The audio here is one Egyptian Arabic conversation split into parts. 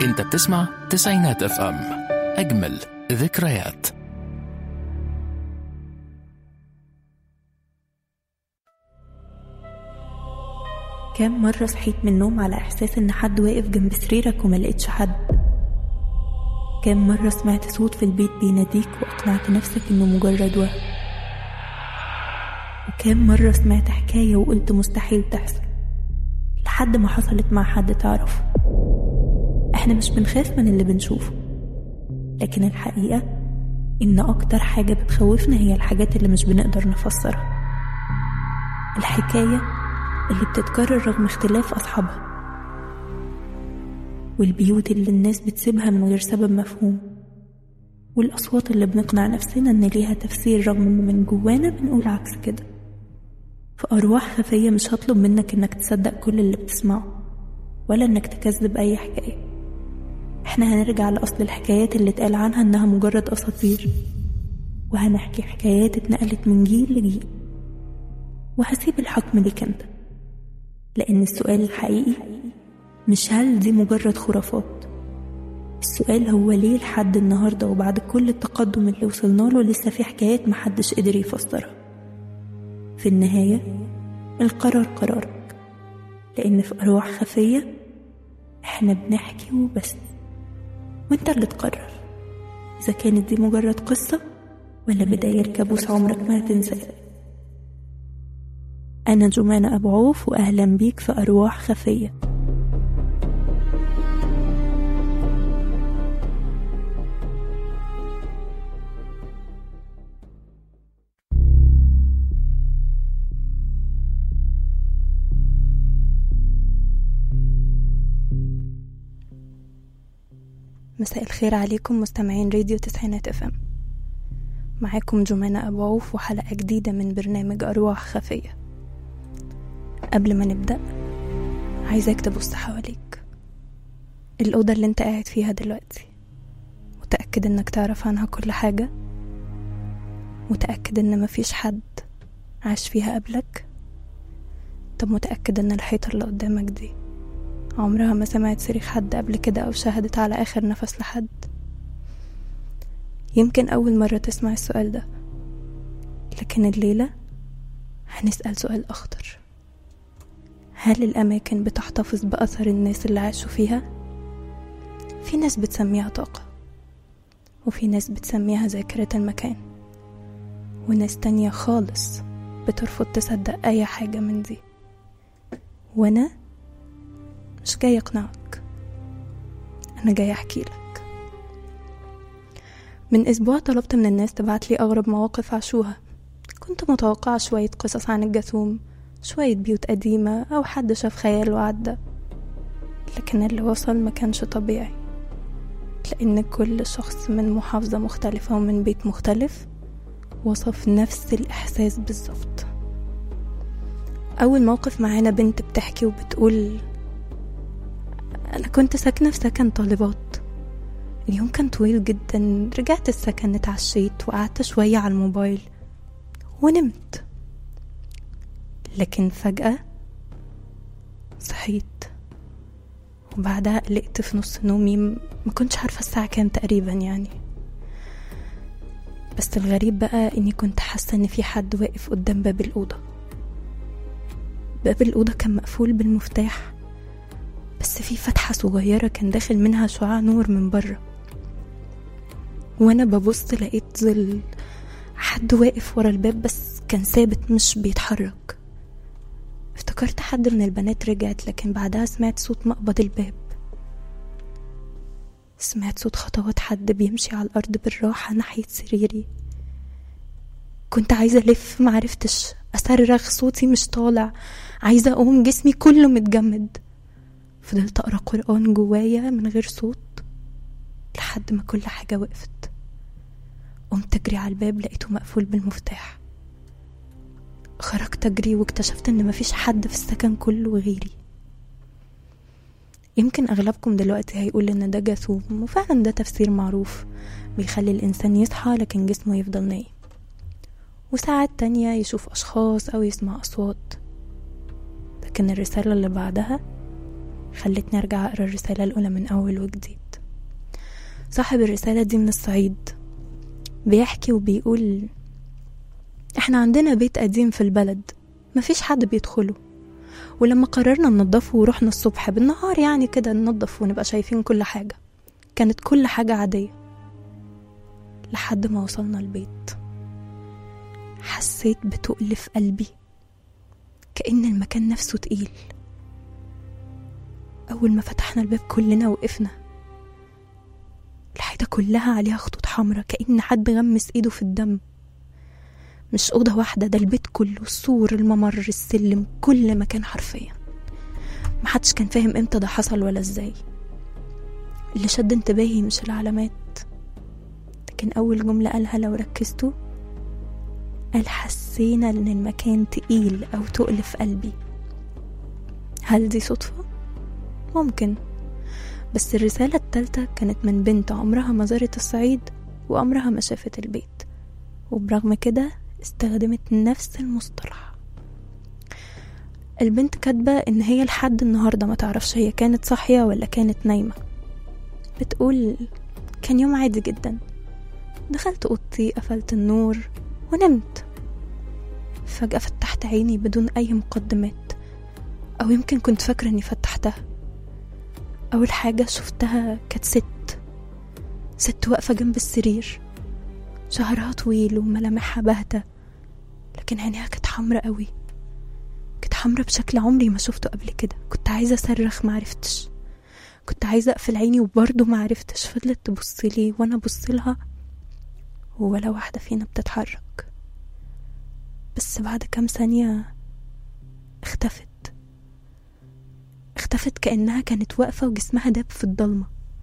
انت بتسمع تسعينات اف ام اجمل ذكريات كام مرة صحيت من النوم على إحساس إن حد واقف جنب سريرك وما لقيتش حد كام مرة سمعت صوت في البيت بيناديك وأقنعت نفسك إنه مجرد وهم وكام مرة سمعت حكاية وقلت مستحيل تحصل لحد ما حصلت مع حد تعرفه احنا مش بنخاف من اللي بنشوفه لكن الحقيقة إن أكتر حاجة بتخوفنا هي الحاجات اللي مش بنقدر نفسرها الحكاية اللي بتتكرر رغم اختلاف أصحابها والبيوت اللي الناس بتسيبها من غير سبب مفهوم والأصوات اللي بنقنع نفسنا إن ليها تفسير رغم إن من جوانا بنقول عكس كده في أرواح خفية مش هطلب منك إنك تصدق كل اللي بتسمعه ولا إنك تكذب أي حكاية إحنا هنرجع لأصل الحكايات اللي اتقال عنها إنها مجرد أساطير وهنحكي حكايات اتنقلت من جيل لجيل وهسيب الحكم ليك انت لأن السؤال الحقيقي مش هل دي مجرد خرافات السؤال هو ليه لحد النهاردة وبعد كل التقدم اللي وصلنا له لسه في حكايات محدش قدر يفسرها في النهاية القرار قرارك لأن في أرواح خفية إحنا بنحكي وبس وإنت اللي تقرر إذا كانت دي مجرد قصة ولا بداية كابوس عمرك ما هتنساه أنا جمانة أبو عوف وأهلا بيك في أرواح خفية مساء الخير عليكم مستمعين راديو تسعينات اف ام معاكم جمانة أبو عوف وحلقة جديدة من برنامج أرواح خفية قبل ما نبدأ عايزاك تبص حواليك الأوضة اللي انت قاعد فيها دلوقتي متأكد انك تعرف عنها كل حاجة متأكد ان مفيش حد عاش فيها قبلك طب متأكد ان الحيطة اللي قدامك دي عمرها ما سمعت صريخ حد قبل كده أو شاهدت على آخر نفس لحد يمكن أول مرة تسمع السؤال ده لكن الليلة هنسأل سؤال أخطر هل الأماكن بتحتفظ بأثر الناس اللي عاشوا فيها؟ في ناس بتسميها طاقة وفي ناس بتسميها ذاكرة المكان وناس تانية خالص بترفض تصدق أي حاجة من دي وأنا مش جاي أقنعك أنا جاي أحكي لك من أسبوع طلبت من الناس تبعت لي أغرب مواقف عاشوها كنت متوقعة شوية قصص عن الجاثوم شوية بيوت قديمة أو حد شاف خيال وعدى لكن اللي وصل ما كانش طبيعي لأن كل شخص من محافظة مختلفة ومن بيت مختلف وصف نفس الإحساس بالظبط أول موقف معانا بنت بتحكي وبتقول أنا كنت ساكنة في سكن طالبات اليوم كان طويل جدا رجعت السكن اتعشيت وقعدت شوية على الموبايل ونمت لكن فجأة صحيت وبعدها قلقت في نص نومي ما كنتش عارفة الساعة كام تقريبا يعني بس الغريب بقى اني كنت حاسة ان في حد واقف قدام باب الأوضة باب الأوضة كان مقفول بالمفتاح بس في فتحة صغيرة كان داخل منها شعاع نور من بره وانا ببص لقيت ظل حد واقف ورا الباب بس كان ثابت مش بيتحرك افتكرت حد من البنات رجعت لكن بعدها سمعت صوت مقبض الباب سمعت صوت خطوات حد بيمشي على الأرض بالراحة ناحية سريري كنت عايزة ألف معرفتش أصرخ صوتي مش طالع عايزة أقوم جسمي كله متجمد فضلت أقرأ قرآن جوايا من غير صوت لحد ما كل حاجة وقفت قمت أجري على الباب لقيته مقفول بالمفتاح خرجت أجري واكتشفت إن مفيش حد في السكن كله غيري يمكن أغلبكم دلوقتي هيقول إن ده جاثوم وفعلا ده تفسير معروف بيخلي الإنسان يصحى لكن جسمه يفضل نايم وساعات تانية يشوف أشخاص أو يسمع أصوات لكن الرسالة اللي بعدها خلتني أرجع أقرأ الرسالة الأولى من أول وجديد صاحب الرسالة دي من الصعيد بيحكي وبيقول احنا عندنا بيت قديم في البلد مفيش حد بيدخله ولما قررنا ننضفه ورحنا الصبح بالنهار يعني كده ننضف ونبقى شايفين كل حاجة كانت كل حاجة عادية لحد ما وصلنا البيت حسيت بتقل في قلبي كأن المكان نفسه تقيل أول ما فتحنا الباب كلنا وقفنا الحيطة كلها عليها خطوط حمرا كأن حد غمس إيده في الدم مش أوضة واحدة ده البيت كله السور الممر السلم كل مكان حرفيا محدش كان فاهم امتى ده حصل ولا ازاي اللي شد انتباهي مش العلامات لكن أول جملة قالها لو ركزتوا قال حسينا إن المكان تقيل أو تقل في قلبي هل دي صدفة؟ ممكن بس الرسالة التالتة كانت من بنت عمرها ما زارت الصعيد وعمرها ما شافت البيت وبرغم كده استخدمت نفس المصطلح البنت كاتبة إن هي لحد النهاردة ما تعرفش هي كانت صاحية ولا كانت نايمة بتقول كان يوم عادي جدا دخلت أوضتي قفلت النور ونمت فجأة فتحت عيني بدون أي مقدمات أو يمكن كنت فاكرة إني فتحتها أول حاجة شفتها كانت ست ست واقفة جنب السرير شعرها طويل وملامحها باهتة لكن عينيها كانت حمرا قوي كانت حمرا بشكل عمري ما شفته قبل كده كنت عايزة أصرخ معرفتش كنت عايزة أقفل عيني وبرضه معرفتش فضلت تبصلي وأنا بصلها ولا واحدة فينا بتتحرك بس بعد كام ثانية اختفت اختفت كأنها كانت واقفة وجسمها داب في الضلمة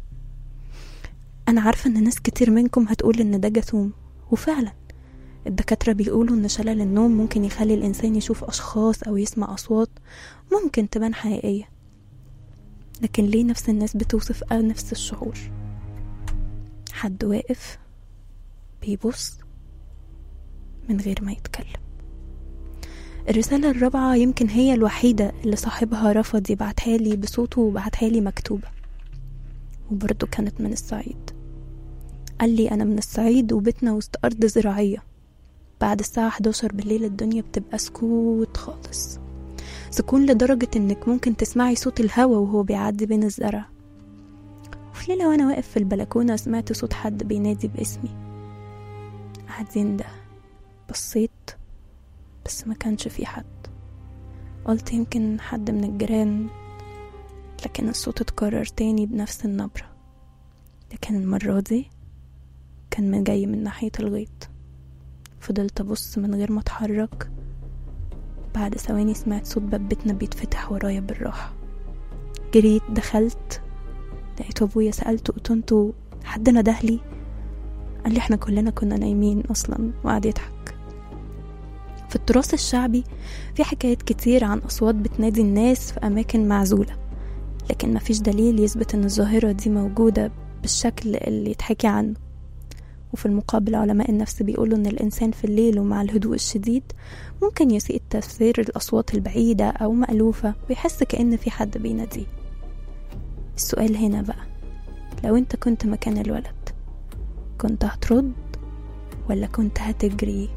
أنا عارفة إن ناس كتير منكم هتقول إن ده جاثوم وفعلا الدكاترة بيقولوا إن شلل النوم ممكن يخلي الإنسان يشوف أشخاص أو يسمع أصوات ممكن تبان حقيقية لكن ليه نفس الناس بتوصف نفس الشعور حد واقف بيبص من غير ما يتكلم الرسالة الرابعة يمكن هي الوحيدة اللي صاحبها رفض يبعتها لي بصوته وبعتها لي مكتوبة وبرضه كانت من الصعيد قال لي أنا من الصعيد وبيتنا وسط أرض زراعية بعد الساعة 11 بالليل الدنيا بتبقى سكوت خالص سكون لدرجة إنك ممكن تسمعي صوت الهوا وهو بيعدي بين الزرع وفي ليلة وأنا واقف في البلكونة سمعت صوت حد بينادي باسمي قاعدين ده بصيت بس ما كانش في حد قلت يمكن حد من الجيران لكن الصوت اتكرر تاني بنفس النبرة لكن المرة دي كان من جاي من ناحية الغيط فضلت أبص من غير ما أتحرك بعد ثواني سمعت صوت باب بيتنا بيتفتح ورايا بالراحة جريت دخلت لقيت أبويا سألته قلت انتوا حد ندهلي قال لي احنا كلنا كنا نايمين أصلا وقعد يضحك في التراث الشعبي في حكايات كتير عن أصوات بتنادي الناس في أماكن معزولة لكن مفيش دليل يثبت إن الظاهرة دي موجودة بالشكل اللي يتحكي عنه وفي المقابل علماء النفس بيقولوا إن الإنسان في الليل ومع الهدوء الشديد ممكن يسيء تفسير الأصوات البعيدة أو مألوفة ويحس كأن في حد بيناديه السؤال هنا بقى لو انت كنت مكان الولد كنت هترد ولا كنت هتجري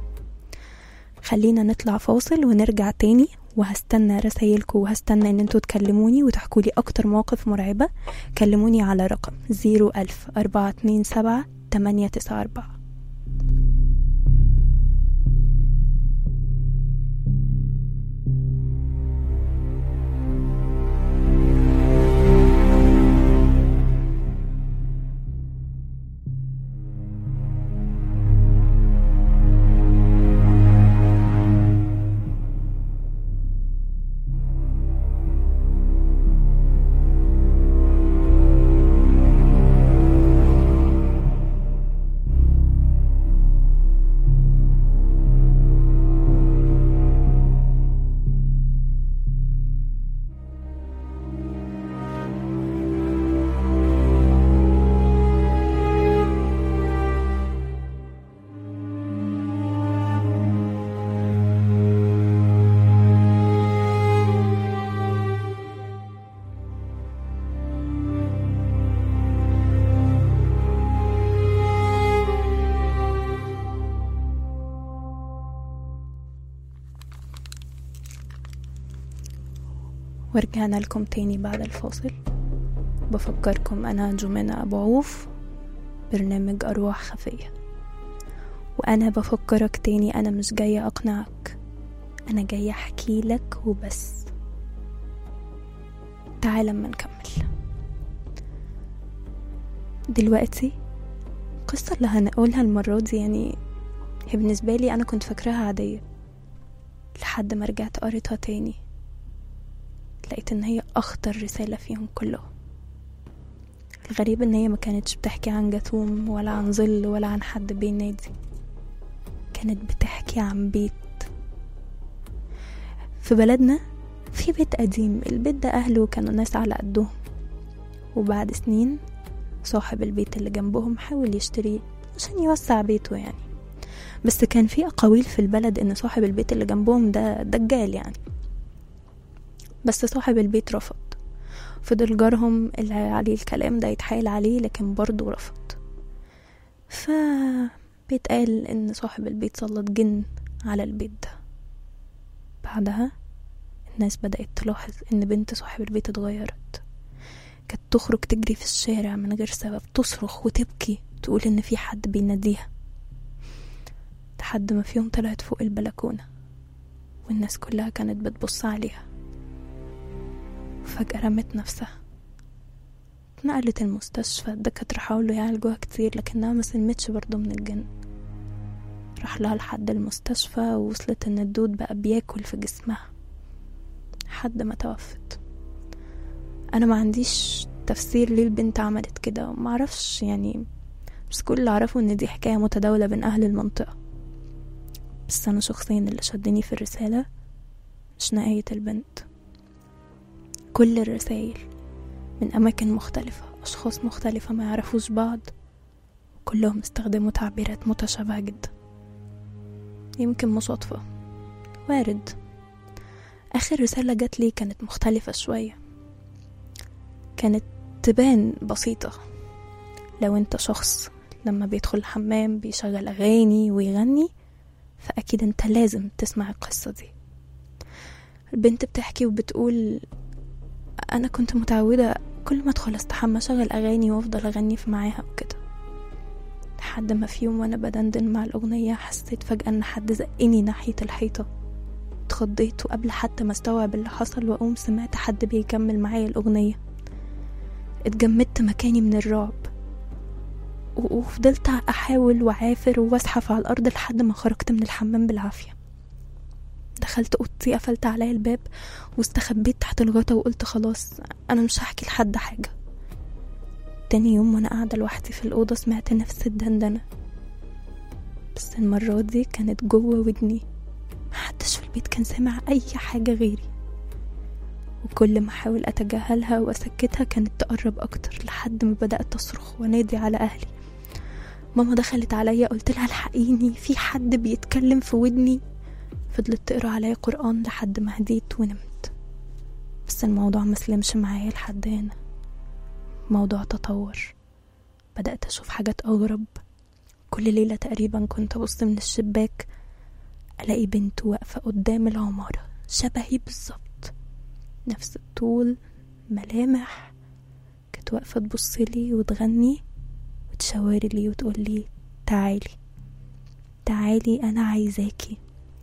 خلينا نطلع فاصل ونرجع تاني وهستنى رسايلكم وهستنى ان انتوا تكلموني وتحكوا لي اكتر مواقف مرعبة كلموني على رقم زيرو الف اربعة اتنين سبعة تمانية تسعة اربعة ورجعنا لكم تاني بعد الفاصل بفكركم أنا جمانة أبو عوف برنامج أرواح خفية وأنا بفكرك تاني أنا مش جاية أقنعك أنا جاية أحكي لك وبس تعال أما نكمل دلوقتي القصة اللي هنقولها المرة دي يعني هي بالنسبة لي أنا كنت فاكراها عادية لحد ما رجعت قريتها تاني لقيت إن هي أخطر رسالة فيهم كلهم الغريب إن هي ما كانتش بتحكي عن جاثوم ولا عن ظل ولا عن حد بينادي كانت بتحكي عن بيت في بلدنا في بيت قديم البيت ده أهله كانوا ناس على قدهم وبعد سنين صاحب البيت اللي جنبهم حاول يشتريه عشان يوسع بيته يعني بس كان في أقاويل في البلد إن صاحب البيت اللي جنبهم ده دجال يعني بس صاحب البيت رفض فضل جارهم اللي عليه الكلام ده يتحايل عليه لكن برضه رفض ف بيتقال إن صاحب البيت سلط جن على البيت ده بعدها الناس بدأت تلاحظ إن بنت صاحب البيت اتغيرت كانت تخرج تجري في الشارع من غير سبب تصرخ وتبكي تقول إن في حد بيناديها لحد ما في يوم طلعت فوق البلكونة والناس كلها كانت بتبص عليها وفجأة رمت نفسها اتنقلت المستشفى الدكاترة حاولوا يعالجوها كتير لكنها ما سلمتش برضه من الجن راح لها لحد المستشفى ووصلت ان الدود بقى بياكل في جسمها لحد ما توفت انا ما عنديش تفسير ليه البنت عملت كده معرفش يعني بس كل اللي اعرفه ان دي حكايه متداوله بين اهل المنطقه بس انا شخصيا اللي شدني في الرساله مش نهايه البنت كل الرسائل من اماكن مختلفه اشخاص مختلفه ما يعرفوش بعض كلهم استخدموا تعبيرات متشابهه جدا يمكن مصادفه وارد اخر رساله جات لي كانت مختلفه شويه كانت تبان بسيطه لو انت شخص لما بيدخل الحمام بيشغل اغاني ويغني فاكيد انت لازم تسمع القصه دي البنت بتحكي وبتقول انا كنت متعوده كل ما ادخل استحمى اشغل اغاني وافضل اغني في معاها وكده لحد ما في يوم وانا بدندن مع الاغنيه حسيت فجاه ان حد زقني ناحيه الحيطه اتخضيت وقبل حتى ما استوعب اللي حصل واقوم سمعت حد بيكمل معايا الاغنيه اتجمدت مكاني من الرعب وفضلت احاول وعافر وازحف على الارض لحد ما خرجت من الحمام بالعافيه دخلت اوضتي قفلت عليا الباب واستخبيت تحت الغطا وقلت خلاص انا مش هحكي لحد حاجه تاني يوم وانا قاعده لوحدي في الاوضه سمعت نفس الدندنه بس المره دي كانت جوه ودني محدش في البيت كان سامع اي حاجه غيري وكل ما احاول اتجاهلها واسكتها كانت تقرب اكتر لحد ما بدات اصرخ وانادي على اهلي ماما دخلت عليا قلت لها الحقيني في حد بيتكلم في ودني فضلت تقرا عليا قران لحد ما هديت ونمت بس الموضوع مسلمش معايا لحد هنا الموضوع تطور بدأت أشوف حاجات أغرب كل ليلة تقريبا كنت أبص من الشباك ألاقي بنت واقفة قدام العمارة شبهي بالظبط نفس الطول ملامح كانت واقفة تبصلي وتغني وتشاور لي وتقول لي تعالي تعالي أنا عايزاكي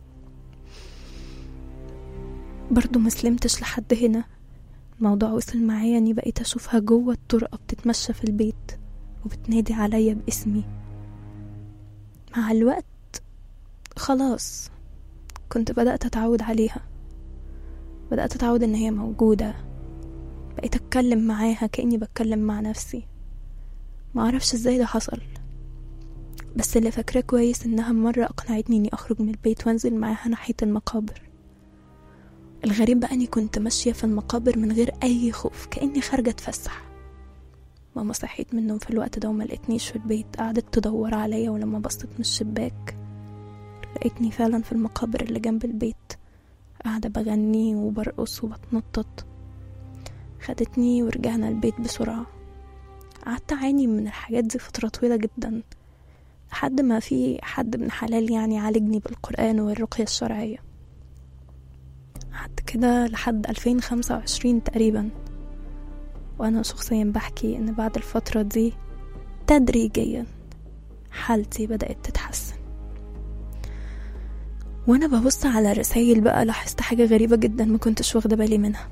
برضو مسلمتش لحد هنا الموضوع وصل معايا اني بقيت اشوفها جوه الطرقة بتتمشى في البيت وبتنادي عليا باسمي مع الوقت خلاص كنت بدأت أتعود عليها بدأت أتعود إن هي موجودة بقيت أتكلم معاها كأني بتكلم مع نفسي معرفش ازاي ده حصل بس اللي فاكراه كويس إنها مرة أقنعتني إني أخرج من البيت وأنزل معاها ناحية المقابر الغريب بقى اني كنت ماشية في المقابر من غير اي خوف كأني خارجة اتفسح ماما صحيت من النوم في الوقت ده وما لقيتنيش في البيت قعدت تدور عليا ولما بصيت من الشباك لقيتني فعلا في المقابر اللي جنب البيت قاعدة بغني وبرقص وبتنطط خدتني ورجعنا البيت بسرعة قعدت أعاني من الحاجات دي فترة طويلة جدا لحد ما في حد من حلال يعني عالجني بالقرآن والرقية الشرعية قعدت كده لحد 2025 تقريبا وأنا شخصيا بحكي إن بعد الفترة دي تدريجيا حالتي بدأت تتحسن وأنا ببص على الرسايل بقى لاحظت حاجة غريبة جدا ما كنتش واخدة بالي منها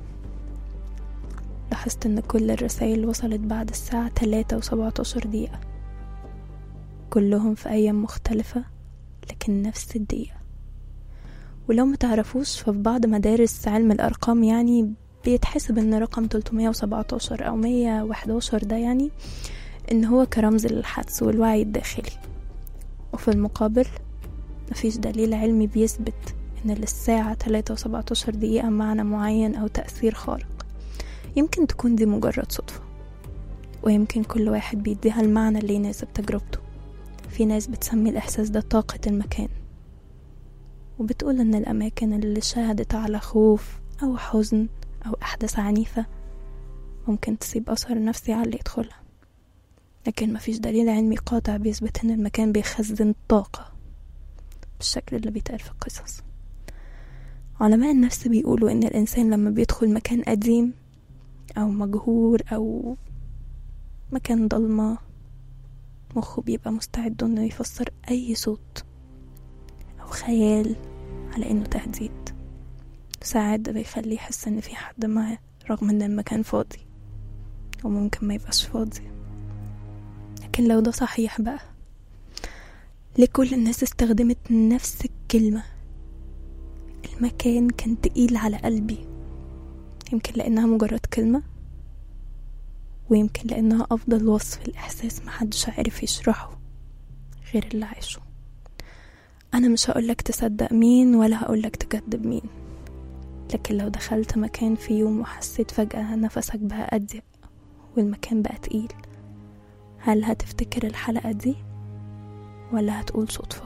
لاحظت إن كل الرسايل وصلت بعد الساعة تلاتة وسبعتاشر دقيقة كلهم في أيام مختلفة لكن نفس الدقيقة ولو متعرفوش ففي بعض مدارس علم الأرقام يعني بيتحسب إن رقم 317 أو 111 ده يعني إن هو كرمز للحدس والوعي الداخلي وفي المقابل مفيش دليل علمي بيثبت إن للساعة 3 وسبعتاشر دقيقة معنى معين أو تأثير خارق يمكن تكون دي مجرد صدفة ويمكن كل واحد بيديها المعنى اللي يناسب تجربته في ناس بتسمي الإحساس ده طاقة المكان وبتقول إن الأماكن اللي شهدت على خوف أو حزن أو أحداث عنيفة ممكن تسيب أثر نفسي على اللي يدخلها لكن مفيش دليل علمي قاطع بيثبت إن المكان بيخزن طاقة بالشكل اللي بيتقال في القصص علماء النفس بيقولوا إن الإنسان لما بيدخل مكان قديم أو مجهور أو مكان ضلمة مخه بيبقى مستعد إنه يفسر أي صوت أو خيال على إنه تهديد ساعات ده بيخليه يحس إن في حد معاه رغم إن المكان فاضي وممكن ما يبقاش فاضي لكن لو ده صحيح بقى ليه كل الناس استخدمت نفس الكلمة المكان كان تقيل على قلبي يمكن لأنها مجرد كلمة ويمكن لأنها أفضل وصف الإحساس محدش عارف يشرحه غير اللي عايشه أنا مش هقولك تصدق مين ولا هقولك تكذب مين لكن لو دخلت مكان في يوم وحسيت فجأة نفسك بقى أضيق والمكان بقى تقيل هل هتفتكر الحلقة دي ولا هتقول صدفة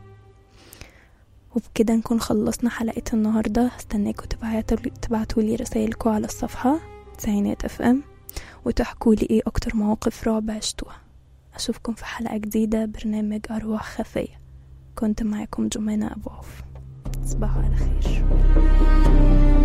وبكده نكون خلصنا حلقة النهاردة استناكم تبعتولي رسائلكم على الصفحة تسعينات اف ام وتحكوا لي ايه اكتر مواقف رعب عشتوها اشوفكم في حلقة جديدة برنامج ارواح خفية كنت معاكم جمانة ابو عوف تصبحوا على خير